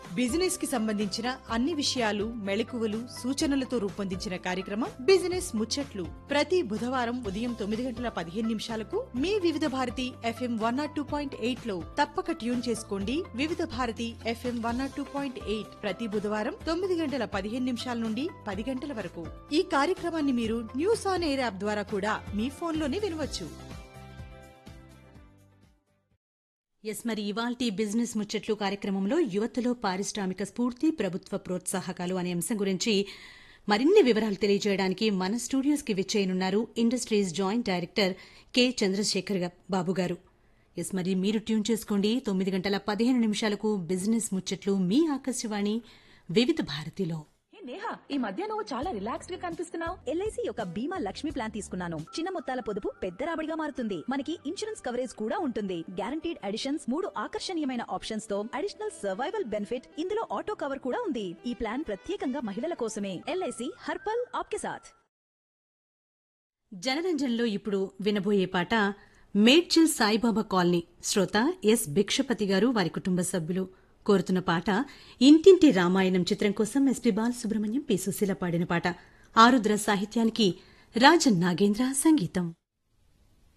business కి సంబంధించిన అన్ని విషయాలు మెళకువలు సూచనలతో రూపొందించిన కార్యక్రమం బిజినెస్ ముచ్చట్లు ప్రతి బుధవారం ఉదయం తొమ్మిది గంటల పదిహేను నిమిషాలకు మీ Vividh Bharati FM one nought two point eight లో తప్పక ట్యూన్ చేసుకోండి Vividh Bharati FM one nought two point eight ప్రతి బుధవారం తొమ్మిది గంటల పదిహేను నిమిషాల నుండి పది గంటల వరకు ఈ కార్యక్రమాన్ని మీరు న్యూస్ ఆన్ ఎయిర్ యాప్ ద్వారా కూడా మీ ఫోన్లోనే వినవచ్చు ఎస్ మరి ఇవాల్టి బిజినెస్ ముచ్చట్లు కార్యక్రమంలో యువతలో పారిశ్రామిక స్ఫూర్తి ప్రభుత్వ ప్రోత్సాహకాలు అనే అంశం గురించి మరిన్ని వివరాలు తెలియజేయడానికి మన స్టూడియోస్ కి విచ్చేయనున్నారు industries joint director K Chandrasekhar గ- బాబు గారు ఎస్ మరి మీరు ట్యూన్ చేసుకోండి తొమ్మిది గంటల పదిహేను నిమిషాలకు బిజినెస్ ముచ్చట్లు మీ ఆకాశవాణి వివిధ భారతిలో ఏ నేహా ఈ మధ్య నువ్వు చాలా రిలాక్స్డ్ గా కనిపిస్తున్నావు ఎల్ఐసి యొక్క బీమా లక్ష్మి ప్లాన్ తీసుకున్నాను చిన్న మొత్తాల పొదుపు పెద్ద రాబడిగా మారుతుంది మనకి ఇన్సూరెన్స్ కవరేజ్ కూడా ఉంటుంది గ్యారంటీడ్ అడిషన్స్ మూడు ఆకర్షణీయమైన ఆప్షన్స్ తో అడిషనల్ సర్వైవల్ బెనిఫిట్ ఇందులో ఆటో కవర్ కూడా ఉంది ఈ ప్లాన్ ప్రత్యేకంగా మహిళల కోసమే ఎల్ఐసి హర్పల్ ఆప్కే సాథ్ జనరంజన్లో ఇప్పుడు వినబోయే పాట మేడ్చిల్ సాయిబాబా కాలనీ శ్రోత ఎస్ భిక్షపతి గారు వారి కుటుంబ సభ్యులు కోరుతున్న పాట ఇంటింటి రామాయణం చిత్రం కోసం ఎస్పీ బాలసుబ్రహ్మణ్యం పి సుశీల పాడిన పాట ఆరుద్ర సాహిత్యానికి రాజన్ నాగేంద్ర సంగీతం